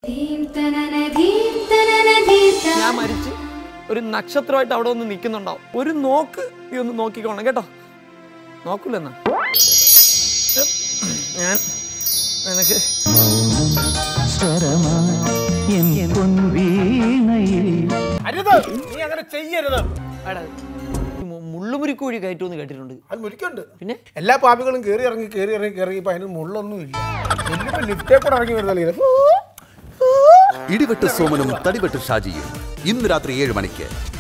ഞാൻ മരിച്ച് ഒരു നക്ഷത്രമായിട്ട് അവിടെ ഒന്ന് നിൽക്കുന്നുണ്ടാവും ഒരു നോക്ക് നീ ഒന്ന് നോക്കിക്കോണം കേട്ടോ നോക്കൂലെന്നാ ഞാൻ നിനക്ക് അരുത് നീ അങ്ങനെ ചെയ്യരുത് എടാ, ഈ മു- മുള്ളുമുരിക്കോഴി കയറ്റുമെന്ന് കേട്ടിട്ടുണ്ട് അത് മുരിക്കുണ്ട് പിന്നെ എല്ലാ പാപികളും കയറി ഇറങ്ങി കയറി ഇറങ്ങി കയറി ഇപ്പൊ അതിന് മുള്ളൊന്നും ഇല്ല എന്നിപ്പോ ലിഫ്റ്റേ കൂടെ ഇറങ്ങി വരുന്നില്ല ഇടിവെട്ട് സോമനും തടിവെട്ട് ഷാജിയും ഇന്ന് രാത്രി ഏഴ് മണിക്ക്